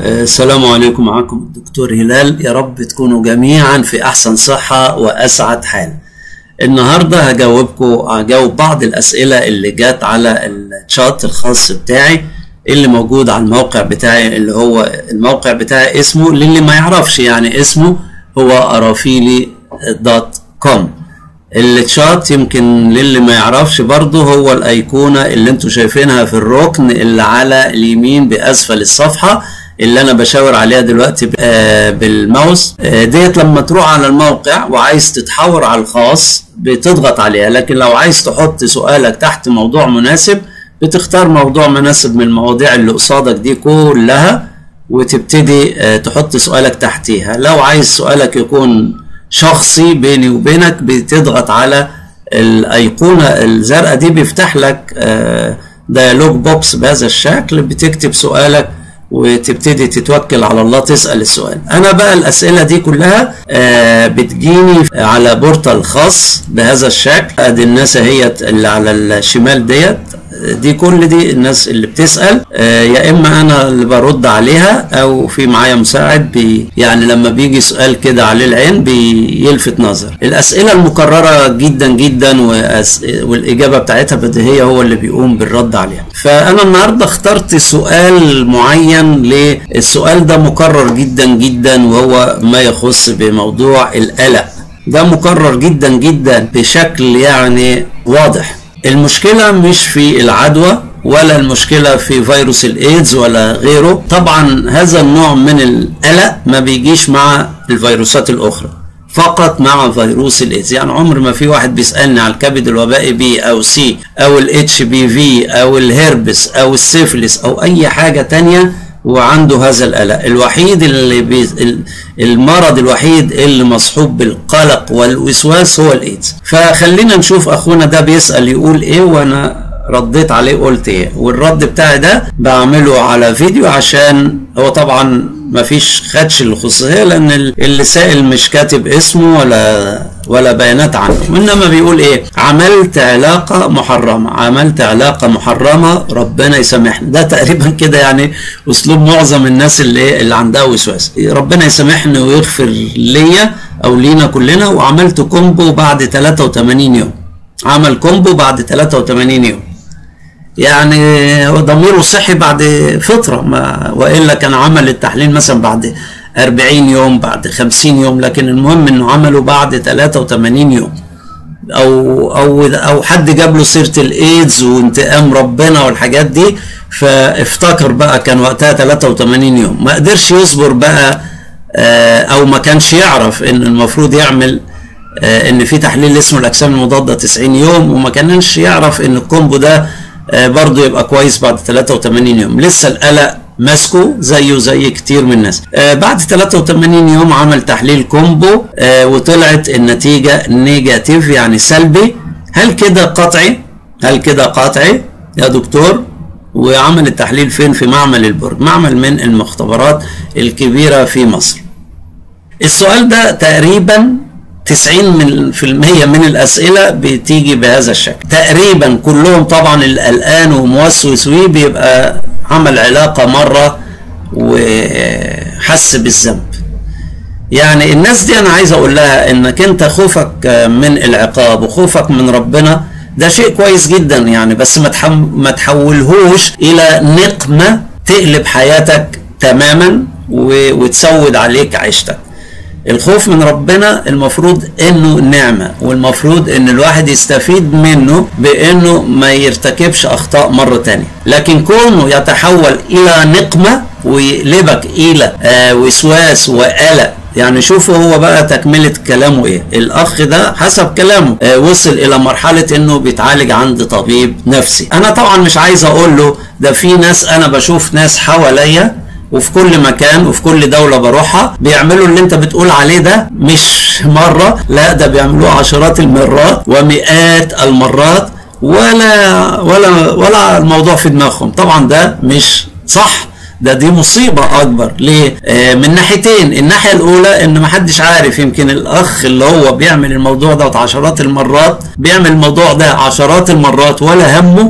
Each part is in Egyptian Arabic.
السلام عليكم معكم الدكتور هلال يا رب تكونوا جميعا في احسن صحة واسعد حال النهاردة هجاوبكم هجاوب بعض الاسئلة اللي جات على الشات الخاص بتاعي اللي موجود على الموقع بتاعي اللي هو الموقع بتاعي اسمه للي ما يعرفش يعني اسمه هو ارافيلي دوت كوم التشات يمكن للي ما يعرفش برضه هو الايقونه اللي انتوا شايفينها في الركن اللي على اليمين باسفل الصفحه اللي انا بشاور عليها دلوقتي بالماوس ديت لما تروح على الموقع وعايز تتحور على الخاص بتضغط عليها لكن لو عايز تحط سؤالك تحت موضوع مناسب بتختار موضوع مناسب من المواضيع اللي قصادك دي كلها وتبتدي تحط سؤالك تحتيها لو عايز سؤالك يكون شخصي بيني وبينك بتضغط على الايقونه الزرقاء دي بيفتح لك ديالوج بوكس بهذا الشكل بتكتب سؤالك وتبتدي تتوكل على الله تسال السؤال انا بقى الاسئله دي كلها بتجيني على بورتال خاص بهذا الشكل ادي الناس اهيت اللي على الشمال ديت دي كل دي الناس اللي بتسال يا اما انا اللي برد عليها او في معايا مساعد بي يعني لما بيجي سؤال كده عليه العين بيلفت نظر الاسئله المكرره جدا جدا والاجابه بتاعتها بديهيه هو اللي بيقوم بالرد عليها فانا النهارده اخترت سؤال معين للسؤال ده مكرر جدا جدا وهو ما يخص بموضوع القلق ده مكرر جدا جدا بشكل يعني واضح المشكلة مش في العدوى ولا المشكلة في فيروس الايدز ولا غيره طبعا هذا النوع من القلق ما بيجيش مع الفيروسات الاخرى فقط مع فيروس الايدز يعني عمر ما في واحد بيسالني على الكبد الوبائي بي او سي او الاتش بي في او الهربس او السيفلس او اي حاجة تانية وعنده هذا القلق الوحيد اللي بي المرض الوحيد اللي مصحوب بالقلق والوسواس هو الايدز فخلينا نشوف اخونا ده بيسال يقول ايه وانا رديت عليه قلت ايه والرد بتاعي ده بعمله على فيديو عشان هو طبعا مفيش خدش الخصوصيه لان اللي سائل مش كاتب اسمه ولا ولا بيانات عنه انما بيقول ايه عملت علاقه محرمه عملت علاقه محرمه ربنا يسامحنا ده تقريبا كده يعني اسلوب معظم الناس اللي اللي عندها وسواس ربنا يسامحني ويغفر ليا او لينا كلنا وعملت كومبو بعد 83 يوم عمل كومبو بعد 83 يوم يعني هو ضميره صحي بعد فترة ما وإلا كان عمل التحليل مثلا بعد 40 يوم بعد 50 يوم لكن المهم انه عمله بعد 83 يوم او او او حد جاب له سيره الايدز وانتقام ربنا والحاجات دي فافتكر بقى كان وقتها 83 يوم ما قدرش يصبر بقى او ما كانش يعرف ان المفروض يعمل ان في تحليل اسمه الاجسام المضاده 90 يوم وما كانش يعرف ان الكومبو ده برضه يبقى كويس بعد 83 يوم لسه القلق ماسكه زيه زي كتير من الناس آه بعد 83 يوم عمل تحليل كومبو آه وطلعت النتيجة نيجاتيف يعني سلبي هل كده قطعي هل كده قطعي يا دكتور وعمل التحليل فين في معمل البرج معمل من المختبرات الكبيرة في مصر السؤال ده تقريبا 90 من في المية من الأسئلة بتيجي بهذا الشكل تقريبا كلهم طبعا القلقان وموسوس ويه بيبقى عمل علاقة مرة وحس بالذنب يعني الناس دي أنا عايز أقول لها إنك أنت خوفك من العقاب وخوفك من ربنا ده شيء كويس جدا يعني بس ما ما تحولهوش إلى نقمة تقلب حياتك تماما وتسود عليك عيشتك الخوف من ربنا المفروض انه نعمة والمفروض ان الواحد يستفيد منه بانه ما يرتكبش اخطاء مرة تانية لكن كونه يتحول الى نقمة ويقلبك الى آه وسواس وقلق يعني شوفوا هو بقى تكملة كلامه ايه الاخ ده حسب كلامه آه وصل الى مرحلة انه بيتعالج عند طبيب نفسي انا طبعا مش عايز اقول له ده في ناس انا بشوف ناس حواليا وفي كل مكان وفي كل دولة بروحها بيعملوا اللي انت بتقول عليه ده مش مرة لا ده بيعملوه عشرات المرات ومئات المرات ولا ولا ولا الموضوع في دماغهم طبعا ده مش صح ده دي مصيبة أكبر ليه؟ آه من ناحيتين الناحية الأولى إن محدش عارف يمكن الأخ اللي هو بيعمل الموضوع ده عشرات المرات بيعمل الموضوع ده عشرات المرات ولا همه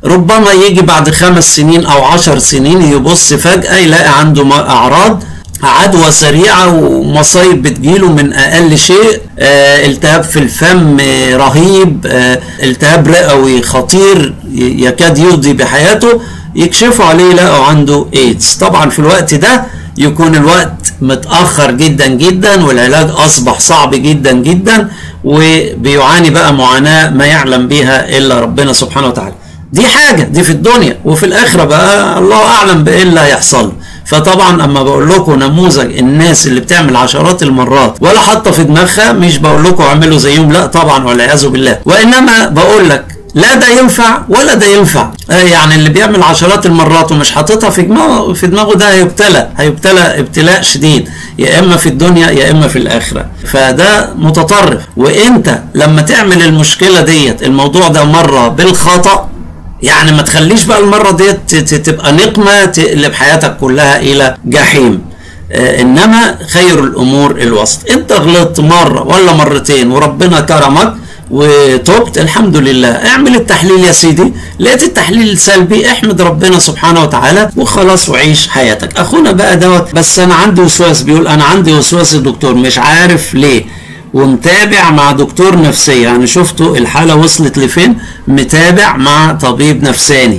ربما يجي بعد خمس سنين او عشر سنين يبص فجأة يلاقي عنده اعراض عدوى سريعة ومصايب بتجيله من أقل شيء آه التهاب في الفم رهيب آه التهاب رئوي خطير يكاد يقضي بحياته يكشفوا عليه يلاقوا عنده ايدز طبعا في الوقت ده يكون الوقت متأخر جدا جدا والعلاج أصبح صعب جدا جدا وبيعاني بقى معاناة ما يعلم بها إلا ربنا سبحانه وتعالى دي حاجة دي في الدنيا وفي الآخرة بقى الله أعلم بإيه اللي هيحصل فطبعا اما بقول لكم نموذج الناس اللي بتعمل عشرات المرات ولا حاطه في دماغها مش بقول لكم اعملوا زيهم لا طبعا والعياذ بالله وانما بقول لك لا ده ينفع ولا ده ينفع يعني اللي بيعمل عشرات المرات ومش حاططها في دماغه في دماغه ده هيبتلى هيبتلى ابتلاء شديد يا اما في الدنيا يا اما في الاخره فده متطرف وانت لما تعمل المشكله ديت الموضوع ده مره بالخطا يعني ما تخليش بقى المره ديت تبقى نقمه تقلب حياتك كلها الى جحيم آه انما خير الامور الوسط انت غلطت مره ولا مرتين وربنا كرمك وتوبت الحمد لله اعمل التحليل يا سيدي لقيت التحليل سلبي احمد ربنا سبحانه وتعالى وخلاص وعيش حياتك اخونا بقى دوت بس انا عندي وسواس بيقول انا عندي وسواس الدكتور مش عارف ليه ومتابع مع دكتور نفسي يعني شفتوا الحالة وصلت لفين متابع مع طبيب نفساني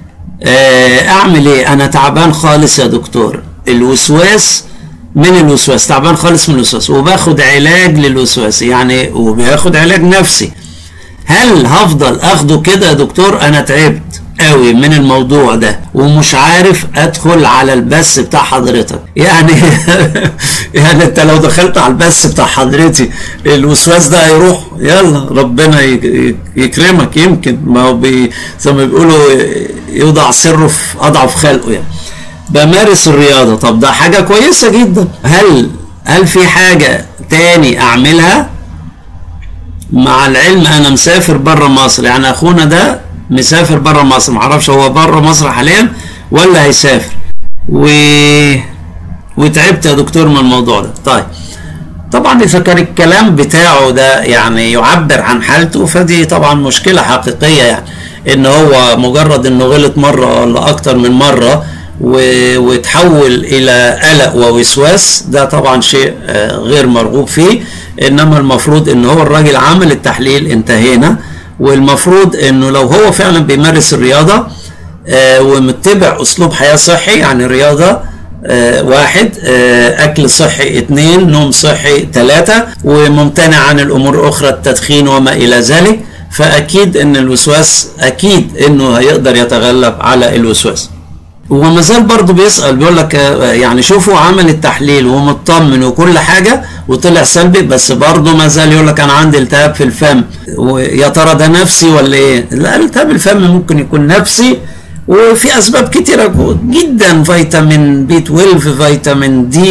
اعمل ايه انا تعبان خالص يا دكتور الوسواس من الوسواس تعبان خالص من الوسواس وباخد علاج للوسواس يعني وباخد علاج نفسي هل هفضل اخده كده يا دكتور انا تعبت قوي من الموضوع ده ومش عارف ادخل على البث بتاع حضرتك يعني يعني انت لو دخلت على البث بتاع حضرتي الوسواس ده هيروح يلا ربنا يكرمك يمكن ما هو بي زي ما بيقولوا يوضع سره في اضعف خلقه يعني بمارس الرياضه طب ده حاجه كويسه جدا هل هل في حاجه تاني اعملها مع العلم انا مسافر بره مصر يعني اخونا ده مسافر بره مصر معرفش هو بره مصر حاليا ولا هيسافر و... وتعبت يا دكتور من الموضوع ده طيب طبعا اذا كان الكلام بتاعه ده يعني يعبر عن حالته فدي طبعا مشكله حقيقيه يعني ان هو مجرد انه غلط مره ولا اكتر من مره و... وتحول الى قلق ووسواس ده طبعا شيء غير مرغوب فيه انما المفروض ان هو الراجل عمل التحليل انتهينا والمفروض انه لو هو فعلا بيمارس الرياضه آه ومتبع اسلوب حياه صحي يعني رياضه آه واحد آه اكل صحي اثنين نوم صحي ثلاثه وممتنع عن الامور الاخرى التدخين وما الى ذلك فاكيد ان الوسواس اكيد انه هيقدر يتغلب على الوسواس وما زال برضه بيسال بيقول لك يعني شوفوا عمل التحليل ومطمن وكل حاجه وطلع سلبي بس برضه ما زال يقول لك انا عندي التهاب في الفم ويا ترى ده نفسي ولا ايه؟ لا التهاب الفم ممكن يكون نفسي وفي اسباب كتيره جدا فيتامين بي 12 فيتامين دي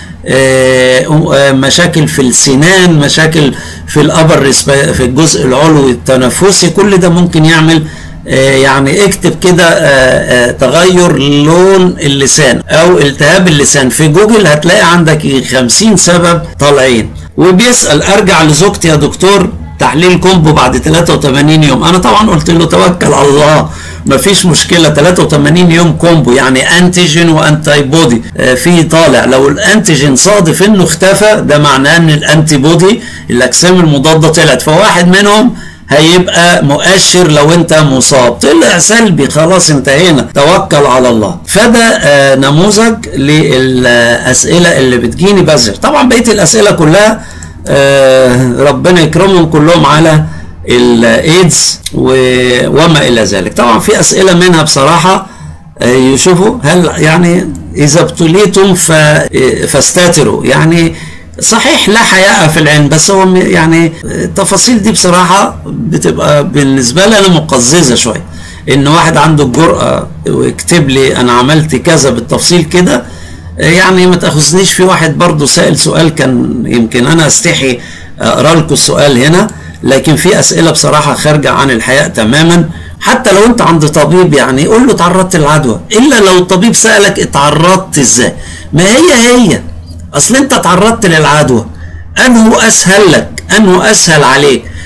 مشاكل في السنان مشاكل في الابر في الجزء العلوي التنفسي كل ده ممكن يعمل يعني اكتب كده تغير لون اللسان او التهاب اللسان في جوجل هتلاقي عندك 50 سبب طالعين وبيسأل ارجع لزوجتي يا دكتور تحليل كومبو بعد 83 يوم انا طبعا قلت له توكل على الله مفيش مشكله 83 يوم كومبو يعني انتيجين وانتي بودي في طالع لو الانتيجين صادف انه اختفى ده معناه ان الانتي بودي الاجسام المضاده طلعت فواحد منهم هيبقى مؤشر لو انت مصاب طلع سلبي خلاص انتهينا توكل على الله فده آه نموذج للاسئله اللي بتجيني بزر طبعا بقيه الاسئله كلها آه ربنا يكرمهم كلهم على الايدز وما الى ذلك طبعا في اسئله منها بصراحه آه يشوفوا هل يعني اذا ابتليتم فاستتروا يعني صحيح لا حياء في العلم بس هو يعني التفاصيل دي بصراحة بتبقى بالنسبة لي أنا مقززة شوية إن واحد عنده الجرأة ويكتب لي أنا عملت كذا بالتفصيل كده يعني ما تاخذنيش في واحد برضه سائل سؤال كان يمكن أنا أستحي أقرأ لكم السؤال هنا لكن في أسئلة بصراحة خارجة عن الحياء تماما حتى لو أنت عند طبيب يعني قول له تعرضت للعدوى إلا لو الطبيب سألك اتعرضت إزاي ما هي هي اصل انت تعرضت للعدوى انه اسهل لك انه اسهل عليك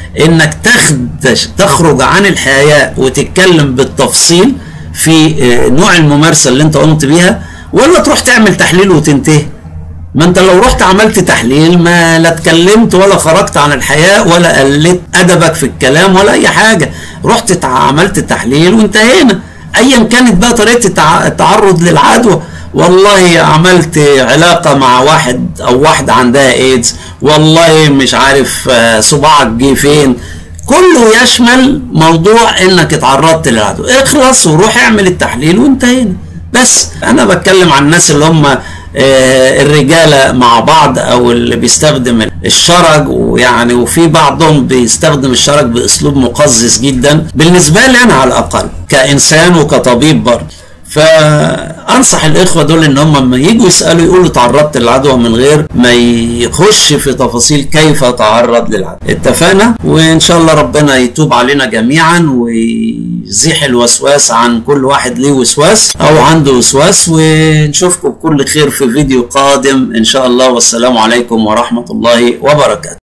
انك تخدش تخرج عن الحياة وتتكلم بالتفصيل في نوع الممارسة اللي انت قمت بيها ولا تروح تعمل تحليل وتنتهي ما انت لو رحت عملت تحليل ما لا اتكلمت ولا خرجت عن الحياة ولا قلت ادبك في الكلام ولا اي حاجة رحت عملت تحليل وانتهينا ايا كانت بقى طريقة التعرض للعدوى والله عملت علاقة مع واحد او واحدة عندها ايدز والله مش عارف صباعك جه فين كله يشمل موضوع انك اتعرضت للعدوى اخلص وروح اعمل التحليل وانتهينا بس انا بتكلم عن الناس اللي هم الرجاله مع بعض او اللي بيستخدم الشرج ويعني وفي بعضهم بيستخدم الشرج باسلوب مقزز جدا بالنسبه لي انا على الاقل كانسان وكطبيب برضه فانصح الاخوه دول ان هم لما يجوا يسالوا يقولوا تعرضت للعدوى من غير ما يخش في تفاصيل كيف تعرض للعدوى اتفقنا وان شاء الله ربنا يتوب علينا جميعا ويزيح الوسواس عن كل واحد ليه وسواس او عنده وسواس ونشوفكم بكل خير في فيديو قادم ان شاء الله والسلام عليكم ورحمه الله وبركاته